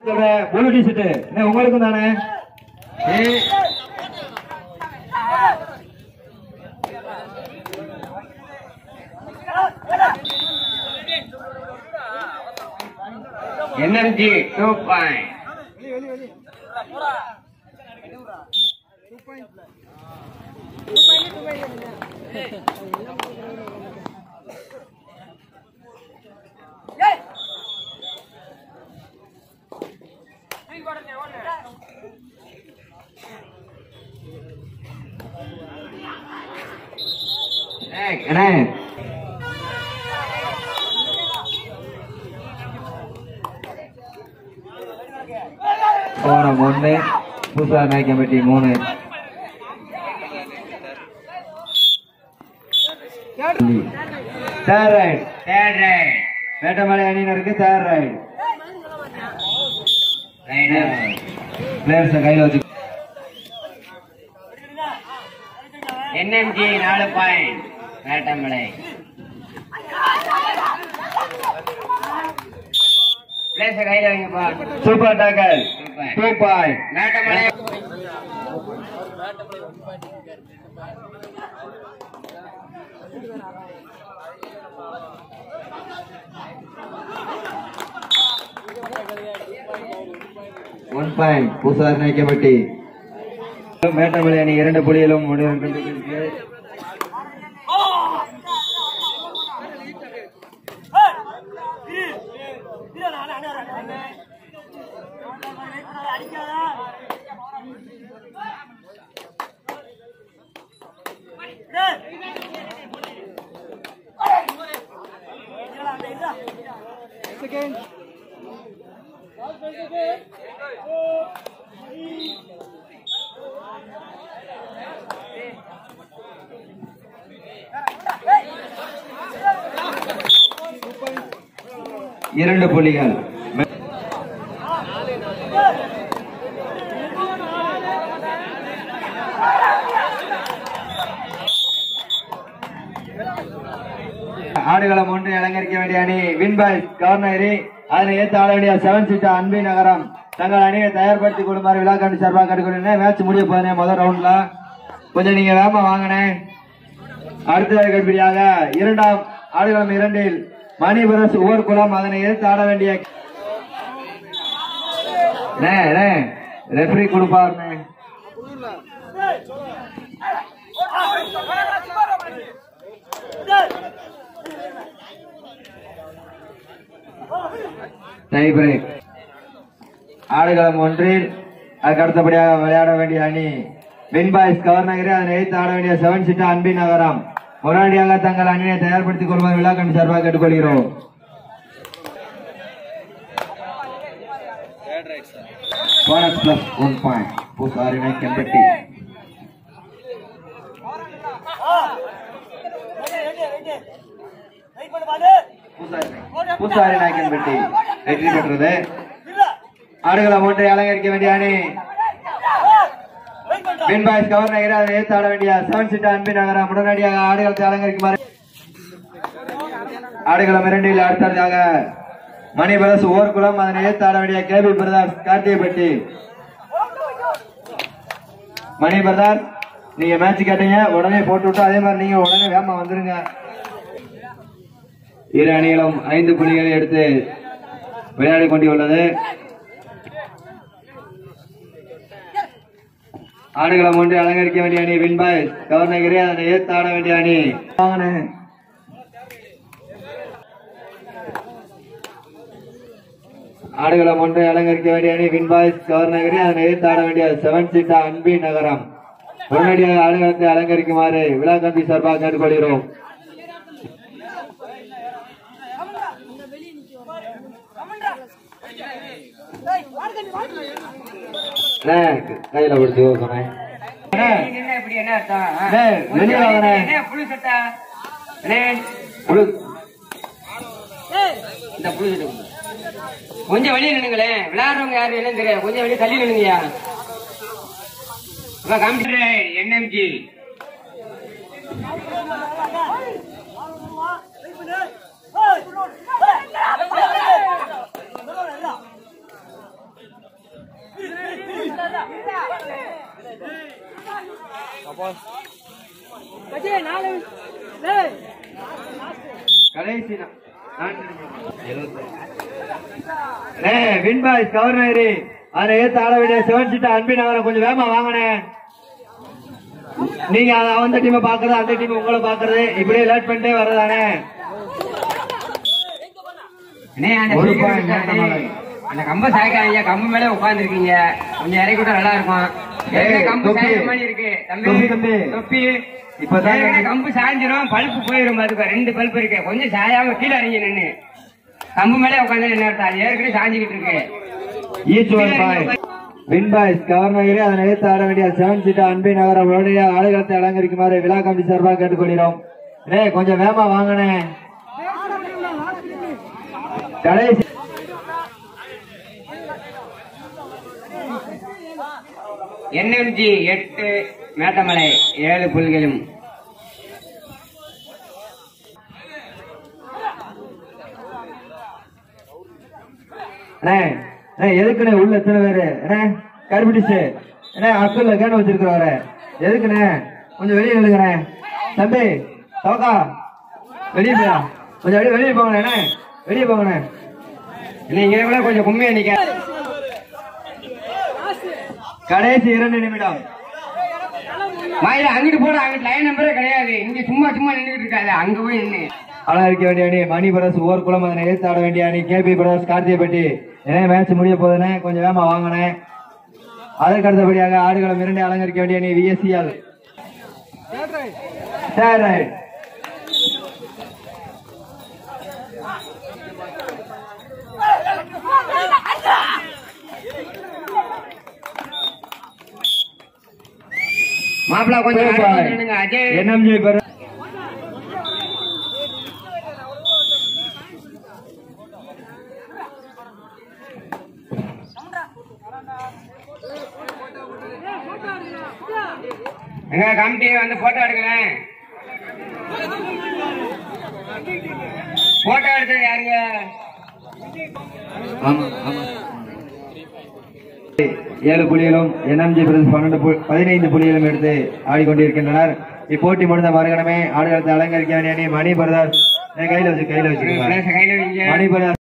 முழு டிஷர்ட் என்ன உங்களுக்கும் தானே ஏய். என்எம்ஜி டூ பாயிண்ட் அண்ணே போன ஒண்ணு புதுசா நாய்க்கம்பட்டி மூணு third right third right Vettamalai அணியினருக்கு தேர்ட் ரைட் ரைடர் பிளேயர்ஸ கையில வச்சு என்எம்ஜி நாலு பாயிண்ட் வேட்டமலை பிளேஸ கையில வைங்கப்பா சூப்பர் டாக்கர் Super. Two point Vettamalai one point புதுசாக நாய்க்கம்பட்டி வேட்டமலை அணி இரண்டு புள்ளிகளும் முடிவு இரண்டு புள்ளிகள் ஆடுகளம் ஒன்று அலங்கரிக்க வேண்டிய அணி வின்பாய் கவர்னரி அதனை ஏற்று ஆட வேண்டிய செவன் சீட்டா அன்பி நகரம் தங்கள் அணியை தயார்படுத்திக் கொள்ளுமாறு விழா கண்டு சார்பாக கட்டுக்கொள்ளுங்க மேட்ச் முடிய போதுனே முதல் ரவுண்ட்ல கொஞ்சம் நீங்க வேகமா வாங்கினேன் அடுத்த கடுபடியாக இரண்டாம் ஆடுகளம் இரண்டில் மணிபுரஸ் ஓர் குளம் அதனை எதிர்த்து ஆட வேண்டிய ரெஃபரி கொடுப்பாருண்ணே டை பிரேக் ஆடுகளம் ஒன்றில் அதுக்கு அடுத்தபடியாக விளையாட வேண்டிய அணி வின்பாய்ஸ் கவர்நகரே அதனை எதிர்த்து ஆட வேண்டிய செவன் சிட்டா அன்பி நகரம் உடனடியாக தங்கள் அணியை தயார்படுத்திக் கொள்வது விழா கண்டு சார்பாக கேட்டுக்கொள்கிறோம் போனஸ் பிளஸ் ஒன் பாயிண்ட் பூசாரி நாய்க்கம்பட்டி பூசாரி நாய்க்கம்பட்டி வெற்றி பெற்றது ஆடுகளம் ஒன்றை அலங்கரிக்க வேண்டிய அணி வின்பாய்ஸ் கவர்னர் அதை ஏற்று ஆட வேண்டிய செவன் சீட்டா அன்பி நகரம் உடனடியாக ஆடுகளத்தை அலங்கரிக்குமாறு ஆடுகளம் இரண்டில் அடுத்ததாக மணிபரசு ஓர்குளம் அதனை ஏற்று ஆட வேண்டிய கேபி பிரதாஸ் கார்த்திகைப்பட்டி மணி பிரதார் நீங்க மேட்ச் கேட்டீங்க உடனே போட்டு விட்டு அதே மாதிரி நீங்க உடனே வேகமா வந்துருங்க இரு அணிகளும் ஐந்து புள்ளிகளை எடுத்து விளையாடி கொண்டுள்ளது ஆடுகளம் ஒன்று அலங்கரிக்க வேண்டிய அணி வின்பாய் கவர்னகிரி அதனை ஏற்று ஆட வேண்டிய அணி வாங்கண்ணே. ஆடுகளம் ஒன்றை அலங்கரிக்க வேண்டிய அணி வின்பாய்ஸ் கவர்னகிரி அதனை எதிர்த்து ஆட வேண்டிய செவன் சீட்டா அன்பி நகரம் உடனடியாக ஆடுகளத்தை அலங்கரிக்குமாறு விழா கம்பி சார்பாக கேட்டுக்கொள்கிறோம் அண்ணே, கையில பிடிச்சு சொன்னேன் என்ன இப்படி என்ன அர்த்தம் ஆ? டேய், வெளிய வாங்கண்ணே. என்ன புழு சட்டா அண்ணே, இந்த புழு சட்டை கொடு. கொஞ்சம் வெளியே நின்னுங்களேன் விளையாடுறவங்க யாரும் என்னன்னு தெரியாது கொஞ்சம் வெளியே தள்ளி நின்னுங்கயா என்எம்ஜி கடைசி நா- நான்கு நிமிடம். ஏ வின் பாய்ஸ் கவர்னரி அதை ஏத்து ஆட வேண்டிய செவன் சீட்டா அன்பின் நகரம் கொஞ்சம் வேகமா வாங்கினே நீங்க அத- அந்த டீமை பாக்குறது அந்த டீம் உங்களை பாக்குறது இப்படியே லேட் பண்ணிட்டே வர்றதானே அண்ணே, அந்த ஒரு speaker point இருக்கா, நேரமா அண்ணே? அந்த கம்ப சாய்க்காதீங்க கம்பு மேல உட்கார்ந்துருக்கீங்க கொஞ்சம் இறக்கி விட்டா நல்லா இருக்கும் ஏற்கனவே ஏய், கம்பு தொப்பி. சாய்க்கிற மாதிரி இருக்கு தொப்பி, தம்பி தம்பி. தொப்பி இப்பதான் ஏற்கனவே கம்பு சாய்ஞ்சிரும் பல்பு போயிரும் பாத்துக்கோ ரெண்டு பல்பு இருக்கு கொஞ்சம் சாயாம கீழே இறங்கி நின்னு கம்பு மேலே உட்காந்து என்ன அர்த்தம் அது ஏற்கனவே சாஞ்சுக்கிட்டு இருக்கு each one point win boys கவர்னரி அதனை ஏத்து ஆட வேண்டிய செவன் சீட்டா அன்பின் நகரம் உடனடிய ஆளுகளத்தை அலங்கரிக்குமாறு விழா கமிட்டி சார்பாக கேட்டுக்கொள்கிறோம் ஏ கொஞ்சம் வேகமா வாங்கினே கடைசி என்எம்ஜி எட்டு மேட்டமலை ஏழு புல்களும் அண்ணே அண்ணே எதுக்குண்ணே உள்ள எத்தனை பேரு அண்ணே கருப்பிடிச்சு அண்ணே அக்கல்ல கேன வச்சிருக்கிறவரு எதுக்குண்ணே கொஞ்சம் வெளியே நில்லுங்கண்ணே தம்பி தோக்கா வெளியே போயா கொஞ்சம் அப்படியே வெளியே போங்கண்ணே அண்ணே வெளியே போங்கண்ணே நீங்க கூட கொஞ்சம் கும்மியா நிக்க கடைசி இரண்டு நிமிடம் மாயில அங்கிட்டு போட அங்கிட்டு லைன் நம்பரே கிடையாது இங்க சும்மா சும்மா நின்றுட்டு இருக்காது அங்க போய் நின்னு அலங்கரிக்க வேண்டிய அணி மணி பிரதர்ஸ் ஓர் குளம் அதனை எதிர்த்து ஆட வேண்டிய அணி கேபி பிரதர்ஸ் கார்த்திகைப்பட்டி என்ன மேட்ச் முடிய போகுதுண்ணே கொஞ்சம் வேகமா வாங்கினேன் அதற்கு அடுத்தபடியாக ஆடுகளம் இரண்டை அலங்கரிக்க வேண்டிய அணி விஎஸ்சிஎல் சரி மாப்பிள கொஞ்சம் அடுத்து நின்னுங்க. அஜய் என்எம்ஜி பெற எங்க கமிட்டி வந்து போட்டோ எடுக்கிறேன் போட்டோ எடுத்தது யாருங்க ஆமா ஆமா ஏழு புள்ளிகளும் என்எம்ஜி பிரதர்ஸ் பன்னெண்டு பு- பதினைந்து புள்ளிகளும் எடுத்து ஆடிக்கொண்டிருக்கின்றனர் இப்போட்டி முடிந்த மறுகணமே ஆடுகளத்தை அலங்கரிக்க வேண்டிய அணி மணி பிரதர்ஸ் என் கையில வச்சு கையில வச்சுக்கோங்க கையில வைங்க மணி பிரதர்ஸ்